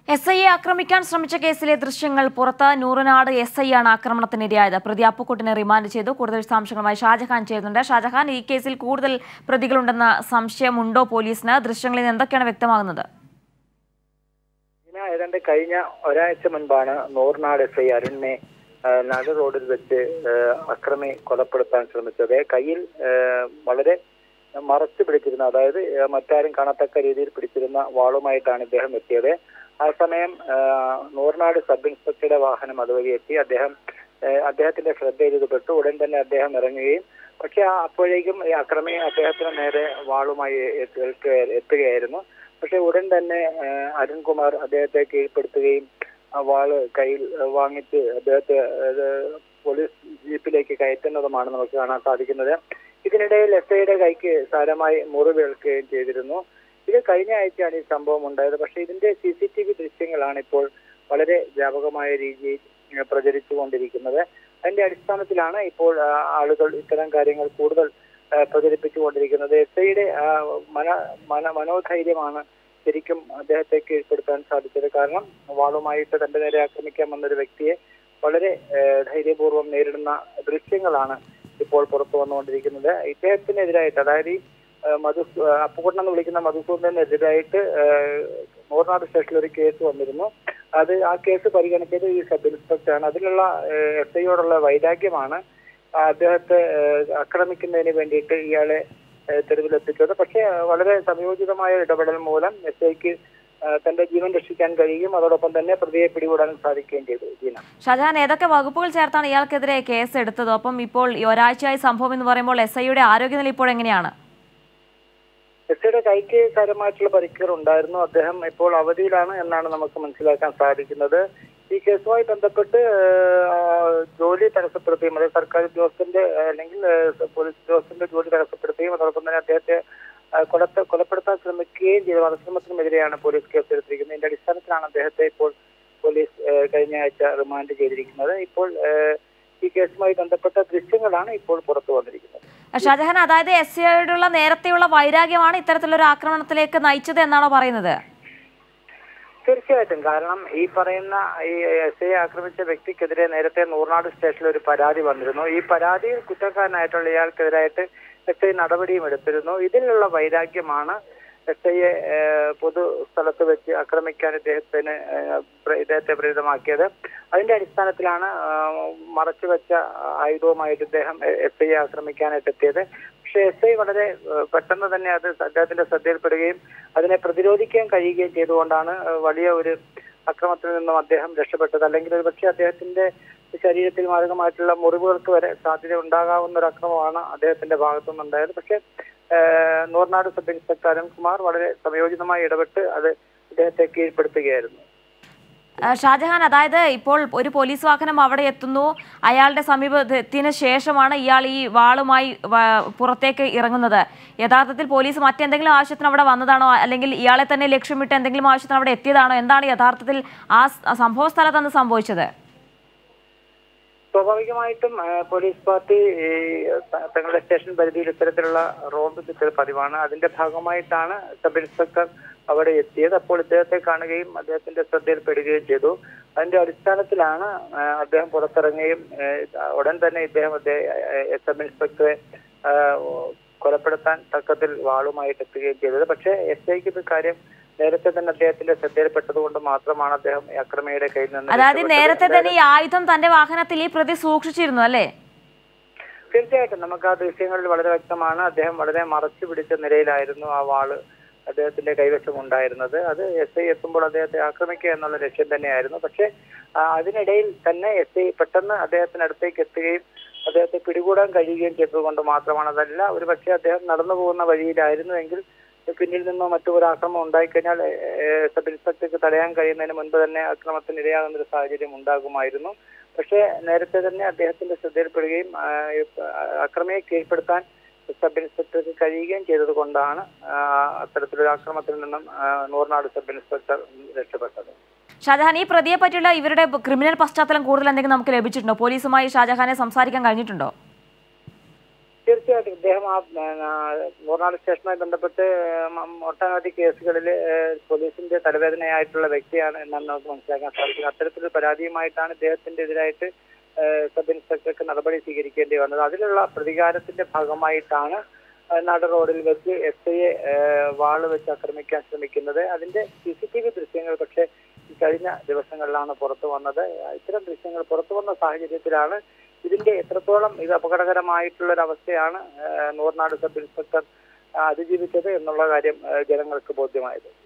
S ഐയെ ആക്രമിക്കാൻ ശ്രമിച്ച കേസിലെ ദൃശ്യങ്ങൾ പുറത്ത് നൂറനാട് എസ് ഐ ആണ് ആക്രമണത്തിനിരയായത് പ്രതി അപ്പുക്കുട്ടിനെ റിമാൻഡ് ചെയ്തു കൂടുതൽ വിശദാംശങ്ങളുമായി ഷാജഹാൻ ചെയ്യുന്നുണ്ട് ഷാജഹാൻ ഈ കേസിൽ കൂടുതൽ പ്രതികളുണ്ടെന്ന സംശയമുണ്ടോ പോലീസിന് ദൃശ്യങ്ങളിൽ നിന്ന് എന്തൊക്കെയാണ് വ്യക്തമാകുന്നത് ഇതിന് ഏതാണ്ട് കഴിഞ്ഞ ഒരാഴ്ച മുൻപാണ് നൂറിനാട് എസ് ഐ അരുണിനെ ആ, നട റോഡിൽ വെച്ച് ആ, അക്രമി കൊലപ്പെടുത്താൻ ശ്രമിച്ചത് കയ്യിൽ ആ, വളരെ മറച്ചു പിടിച്ചിരുന്ന അതായത് ആ, മറ്റാരും കാണത്തക്ക രീതിയിൽ പിടിച്ചിരുന്ന വാളുമായിട്ടാണ് ഇദ്ദേഹം എത്തിയത് ആ സമയം ആ, നൂറിനാട് സബ് ഇൻസ്പെക്ടറുടെ വാഹനം അതുവഴി എത്തി അദ്ദേഹം ആ, അദ്ദേഹത്തിന്റെ ശ്രദ്ധയിൽ ഇത് പെട്ടു ഉടൻ തന്നെ അദ്ദേഹം ഇറങ്ങുകയും പക്ഷെ ആ അപ്പോഴേക്കും ഈ അക്രമി അദ്ദേഹത്തിന് നേരെ വാളുമായി എത്തുക- എത്തുകയായിരുന്നു പക്ഷെ ഉടൻ തന്നെ ആ, അരുൺകുമാർ അദ്ദേഹത്തെ കീഴ്പ്പെടുത്തുകയും ആ വാള് കയ്യിൽ ആ, വാങ്ങിച്ച് അദ്ദേഹത്തെ അത് പോലീസ് ജീപ്പിലേക്ക് കയറ്റുന്നതുമാണ് നമുക്ക് കാണാൻ സാധിക്കുന്നത് ഇതിനിടയിൽ എസ് ഐയുടെ കൈക്ക് സാരമായി മുറിവേൽക്കുകയും ചെയ്തിരുന്നു ഇത് കഴിഞ്ഞ ആഴ്ചയാണ് ഈ സംഭവം ഉണ്ടായത് പക്ഷേ ഇതിന്റെ സി സി ടി വി ദൃശ്യങ്ങളാണ് ഇപ്പോൾ വളരെ വ്യാപകമായ രീതിയിൽ ആ, പ്രചരിച്ചുകൊണ്ടിരിക്കുന്നത് അതിന്റെ അടിസ്ഥാനത്തിലാണ് ഇപ്പോൾ ആ, ആളുകൾ ഇത്തരം കാര്യങ്ങൾ കൂടുതൽ ആ, പ്രചരിപ്പിച്ചുകൊണ്ടിരിക്കുന്നത് എസ് ഐയുടെ മന മന മനോധൈര്യമാണ് ശരിക്കും അദ്ദേഹത്തെ കീഴ്പ്പെടുത്താൻ സാധിച്ചത് കാരണം വാളുമായിട്ട് തന്റെ നേരെ ആക്രമിക്കാൻ വന്ന ഒരു വ്യക്തിയെ വളരെ ആ, ധൈര്യപൂർവ്വം നേരിടുന്ന ദൃശ്യങ്ങളാണ് ഇപ്പോൾ പുറത്തു വന്നുകൊണ്ടിരിക്കുന്നത് ഇദ്ദേഹത്തിനെതിരായിട്ട് അതായത് ഈ ആ, മധു അപ്പുകുട്ടൻ എന്ന് വിളിക്കുന്ന മധുസൂദനെതിരായിട്ട് നൂറിനാട് സ്റ്റേഷനിൽ ഒരു കേസ് വന്നിരുന്നു അത് ആ കേസ് പരിഗണിച്ചത് ഈ സബ് ഇൻസ്പെക്ടറാണ് അതിലുള്ള എസ് ഐയോടുള്ള വൈരാഗ്യമാണ് ആ അദ്ദേഹത്തെ ആ, ആക്രമിക്കുന്നതിന് വേണ്ടിയിട്ട് ഇയാളെ ആ, തെരുവിലെത്തിച്ചത് പക്ഷേ ആ, വളരെ സംയോജിതമായ ഇടപെടൽ മൂലം എസ് ഐക്ക് തന്റെ ജീവൻ രക്ഷിക്കാൻ കഴിയുകയും അതോടൊപ്പം തന്നെ പ്രതിയെ പിടികൂടാനും സാധിക്കുകയും ചെയ്തു ജീന ഷാജഹാൻ ഏതൊക്കെ വകുപ്പുകൾ ചേർത്താണ് ഇയാൾക്കെതിരെ കേസ് എടുത്തത് ഒപ്പം ഇപ്പോൾ ഈ ഒരാഴ്ചയായി സംഭവം എന്ന് പറയുമ്പോൾ എസ് ഐയുടെ ആരോഗ്യനില ഇപ്പോൾ എങ്ങനെയാണ് എസ് ഐയുടെ കൈക്ക് സാരമായിട്ടുള്ള പരിക്കുകൾ ഉണ്ടായിരുന്നു അദ്ദേഹം ഇപ്പോൾ അവധിയിലാണ് എന്നാണ് നമുക്ക് മനസ്സിലാക്കാൻ സാധിക്കുന്നത് ഈ കേസുമായി ബന്ധപ്പെട്ട് ആ, ജോലി തടസ്സപ്പെടുത്തുകയും അതായത് സർക്കാർ ഉദ്യോഗസ്ഥന്റെ ആ, അല്ലെങ്കിൽ ആ, പോലീസ് ഉദ്യോഗസ്ഥന്റെ ജോലി തടസ്സപ്പെടുത്തുകയും അതോടൊപ്പം തന്നെ അദ്ദേഹത്തെ ആ, കൊലത്ത കൊലപ്പെടുത്താൻ ശ്രമിക്കുകയും ചെയ്ത വധശ്രമത്തിനുമെതിരെയാണ് പോലീസ് കേസ് എടുത്തിരിക്കുന്നത് ഇതിന്റെ അടിസ്ഥാനത്തിലാണ് അദ്ദേഹത്തെ ഇപ്പോൾ പോലീസ് ആ, കഴിഞ്ഞ ആഴ്ച റിമാൻഡ് ചെയ്തിരിക്കുന്നത് ഇപ്പോൾ ആ, ഈ കേസുമായി ബന്ധപ്പെട്ട ദൃശ്യങ്ങളാണ് ഇപ്പോൾ പുറത്തു വന്നിരിക്കുന്നത് ഷാജഹാൻ അതായത് എസ് ഐയോടുള്ള നേരത്തെയുള്ള വൈരാഗ്യമാണ് ഇത്തരത്തിലൊരു ആക്രമണത്തിലേക്ക് നയിച്ചത് എന്നാണോ പറയുന്നത് തീർച്ചയായിട്ടും കാരണം ഈ പറയുന്ന ഈ എസ് ഐ ആക്രമിച്ച വ്യക്തിക്കെതിരെ നേരത്തെ നൂർനാട് സ്റ്റേഷനിൽ ഒരു പരാതി വന്നിരുന്നു ഈ പരാതിയിൽ കുറ്റക്കാരനായിട്ടുള്ള ഇയാൾക്കെതിരായിട്ട് എസ് ഐ നടപടിയും എടുത്തിരുന്നു ഇതിലുള്ള വൈരാഗ്യമാണ് എസ് ഐയെ പൊതു സ്ഥലത്ത് വെച്ച് ആക്രമിക്കാൻ ഇദ്ദേഹത്തിന് ഏഹ്, പ്ര- ഇദ്ദേഹത്തെ പ്രേരിതമാക്കിയത് അതിന്റെ അടിസ്ഥാനത്തിലാണ് മറച്ചു വെച്ച ആയുധവുമായിട്ട് ഇദ്ദേഹം എസ് ഐയെ ആക്രമിക്കാനായിട്ട് എത്തിയത് പക്ഷെ എസ് ഐ വളരെ ഏഹ്, പെട്ടെന്ന് തന്നെ അത് അദ്ദേഹത്തിന്റെ ശ്രദ്ധയിൽപ്പെടുകയും അതിനെ പ്രതിരോധിക്കാൻ കഴിയുകയും ചെയ്തുകൊണ്ടാണ് ഏഹ്, വലിയ ഒരു അക്രമത്തിൽ നിന്നും അദ്ദേഹം രക്ഷപ്പെട്ടത് അല്ലെങ്കിൽ ഒരു പക്ഷേ അദ്ദേഹത്തിന്റെ ശരീരത്തിൽ മാരകമായിട്ടുള്ള മുറിവുകൾക്ക് വരെ സാധ്യത ഉണ്ടാകാവുന്ന ഒരു അക്രമമാണ് അദ്ദേഹത്തിന്റെ ഭാഗത്തുനിന്നുണ്ടായത് പക്ഷേ ഏഹ്, നൂർനാട് സബ് ഇൻസ്പെക്ടർ അരുൺകുമാർ വളരെ സംയോജിതമായി ഇടപെട്ട് അത് അദ്ദേഹത്തെ കീഴ്പ്പെടുത്തുകയായിരുന്നു ആ, ഷാജഹാൻ അതായത് ഇപ്പോൾ ഒരു പോലീസ് വാഹനം അവിടെ എത്തുന്നു അയാളുടെ സമീപത്തിന് ശേഷമാണ് ഇയാൾ ഈ വാളുമായി വ- പുറത്തേക്ക് ഇറങ്ങുന്നത് യഥാർത്ഥത്തിൽ പോലീസ് മറ്റെന്തെങ്കിലും ആവശ്യത്തിന് അവിടെ വന്നതാണോ അല്ലെങ്കിൽ ഇയാളെ തന്നെ ലക്ഷ്യമിട്ട് എന്തെങ്കിലും ആവശ്യത്തിന് അവിടെ എത്തിയതാണോ എന്താണ് യഥാർത്ഥത്തിൽ ആ സ്- ആ സംഭവ സ്ഥലത്ത് അന്ന് സംഭവിച്ചത് സ്വാഭാവികമായിട്ടും ആ, പോലീസ് പാർട്ടി ഈ, ത- തങ്ങളുടെ സ്റ്റേഷൻ പരിധിയിൽ ഇത്തരത്തിലുള്ള റോഡ് ചുറ്റൽ പതിവാണ് അതിന്റെ ഭാഗമായിട്ടാണ് സബ് ഇൻസ്പെക്ടർ അവിടെ എത്തിയത് അപ്പോൾ ഇദ്ദേഹത്തെ കാണുകയും അദ്ദേഹത്തിന്റെ ശ്രദ്ധയിൽപ്പെടുകയും ചെയ്തു അതിന്റെ അടിസ്ഥാനത്തിലാണ് ആ, അദ്ദേഹം പുറത്തിറങ്ങുകയും ആ, ഉടൻ തന്നെ ഇദ്ദേഹം അദ്ദേഹം, ആ, സബ് ഇൻസ്പെക്ടറെ ആ, കൊലപ്പെടുത്താൻ തക്കത്തിൽ വാളുമായിട്ട് എത്തുകയും ചെയ്തത് പക്ഷേ എസ് ഐക്ക് ഇത് കാര്യം നേരത്തെ തന്നെ അദ്ദേഹത്തിന്റെ ശ്രദ്ധയിൽപ്പെട്ടത് കൊണ്ട് മാത്രമാണ് അദ്ദേഹം ഈ അക്രമിയുടെ കയ്യിൽ നിന്ന് അതായത് രക്ഷപ്പെട്ടത്. നേരത്തെ തന്നെ ഈ ആയുധം തന്റെ വാഹനത്തിൽ ഈ പ്രതി സൂക്ഷിച്ചിരുന്നു അല്ലേ തീർച്ചയായിട്ടും നമുക്ക് ആ ദൃശ്യങ്ങളിൽ വളരെ വ്യക്തമാണ് അദ്ദേഹം വളരെ മറച്ചു പിടിച്ച നിലയിലായിരുന്നു ആ വാള് അദ്ദേഹത്തിന്റെ കൈവശം ഉണ്ടായിരുന്നത് അത് എസ് ഐ എത്തുമ്പോൾ അദ്ദേഹത്തെ ആക്രമിക്കുക എന്നുള്ള ലക്ഷ്യം തന്നെയായിരുന്നു പക്ഷേ ആ, അതിനിടയിൽ തന്നെ എസ് ഐ പെട്ടെന്ന് അദ്ദേഹത്തിന് അടുത്തേക്ക് എത്തുകയും അദ്ദേഹത്തെ പിടികൂടാൻ കഴിയുകയും ചെയ്തതുകൊണ്ട് മാത്രമാണ് അതല്ല ഒരു പക്ഷേ അദ്ദേഹം നടന്നു പോകുന്ന വഴിയിലായിരുന്നുവെങ്കിൽ പിന്നിൽ നിന്നോ മറ്റു ഒരു ആക്രമണം ഉണ്ടായിക്കഴിഞ്ഞാൽ ഏഹ്, സബ് ഇൻസ്പെക്ടർക്ക് തടയാൻ കഴിയുന്നതിന് മുൻപ് തന്നെ ആക്രമണത്തിന് ഇരയാകുന്ന ഒരു സാഹചര്യം ഉണ്ടാകുമായിരുന്നു പക്ഷേ നേരത്തെ തന്നെ അദ്ദേഹത്തിന്റെ ശ്രദ്ധയിൽപ്പെടുകയും ആ, ഈ, ആ, അക്രമിയെ കീഴ്പ്പെടുത്താൻ സബ് ഇൻസ്പെക്ടർക്ക് കഴിയുകയും ചെയ്തത് കൊണ്ടാണ് ആ, അത്തരത്തിലൊരു ആക്രമണത്തിൽ നിന്നും ആ, നൂറിനാട് സബ് ഇൻസ്പെക്ടർ രക്ഷപ്പെട്ടത് ഷാജഹാൻ ഈ പ്രതിയെ പറ്റിയുള്ള ഇവരുടെ ക്രിമിനൽ പശ്ചാത്തലം കൂടുതൽ എന്തെങ്കിലും നമുക്ക് ലഭിച്ചിട്ടുണ്ടോ പോലീസുമായി ഷാജഹാനെ സംസാരിക്കാൻ കഴിഞ്ഞിട്ടുണ്ടോ തീർച്ചയായിട്ടും ഇദ്ദേഹം ആ ആ, മൂർനാട് സ്റ്റേഷനുമായി ബന്ധപ്പെട്ട് മ- ഒട്ടനവധി കേസുകളിൽ പോലീസിന്റെ തലവേദനയായിട്ടുള്ള വ്യക്തിയാണ് എന്നാണ് നമുക്ക് മനസ്സിലാക്കാൻ സാധിക്കുന്നത് അത്തരത്തിലൊരു പരാതിയുമായിട്ടാണ് ഇദ്ദേഹത്തിന്റെ എതിരായിട്ട് ആ, സബ് ഇൻസ്പെക്ടർക്ക് നടപടി സ്വീകരിക്കേണ്ടി വന്നത് അതിലുള്ള പ്രതികാരത്തിന്റെ ഭാഗമായിട്ടാണ് ആ, നട റോഡിൽ വെച്ച് എസ് ഐയെ വാള് വെച്ച് ആക്രമിക്കാൻ ശ്രമിക്കുന്നത് അതിന്റെ സി സി ടി വി ദൃശ്യങ്ങൾ പക്ഷേ ഈ കഴിഞ്ഞ ദിവസങ്ങളിലാണ് പുറത്തു വന്നത് ഇത്തരം ദൃശ്യങ്ങൾ പുറത്തു വന്ന സാഹചര്യത്തിലാണ് ഇതിന്റെ എത്രത്തോളം ഇത് അപകടകരമായിട്ടുള്ള ഒരു അവസ്ഥയാണ് നൂർനാട് സബ് ഇൻസ്പെക്ടർ ആ, അതിജീവിച്ചത് എന്നുള്ള കാര്യം ആ, ജനങ്ങൾക്ക് ബോധ്യമായത്